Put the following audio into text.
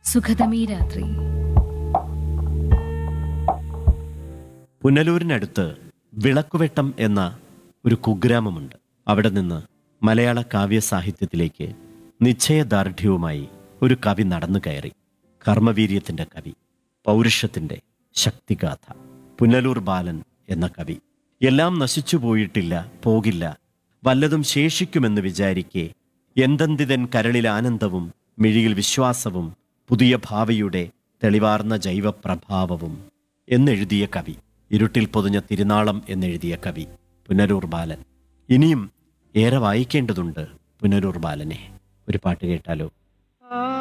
സുഖതമീ രാത്രി പുനലൂരിനടുത്ത് വിളക്കുവെട്ടം എന്ന ഒരു കുഗ്രാമമുണ്ട് അവിടെ നിന്ന് മലയാള കാവ്യ സാഹിത്യത്തിലേക്ക് നിശ്ചയദാർഢ്യവുമായി ഒരു കവി നടന്നു കയറി കർമ്മവീര്യത്തിന്റെ കവി പൗരുഷത്തിന്റെ ശക്തിഗാഥ പുനലൂർ ബാലൻ എന്ന കവി എല്ലാം നശിച്ചു പോയിട്ടില്ല പോകില്ല വല്ലതും ശേഷിക്കുമെന്ന് വിചാരിക്കെ എന്തെന്തിതൻ കരളിൽ ആനന്ദവും മിഴിയിൽ വിശ്വാസവും പുതിയ ഭാവിയുടെ തെളിവാർന്ന ജൈവപ്രഭാവവും എന്നെഴുതിയ കവി ഇരുട്ടിൽ പൊതിഞ്ഞ തിരുനാളം എന്നെഴുതിയ കവി പുനരൂർ ബാലൻ ഇനിയും ഏറെ വായിക്കേണ്ടതുണ്ട് പുനരൂർ ബാലനെ ഒരു പാട്ട് കേട്ടാലോ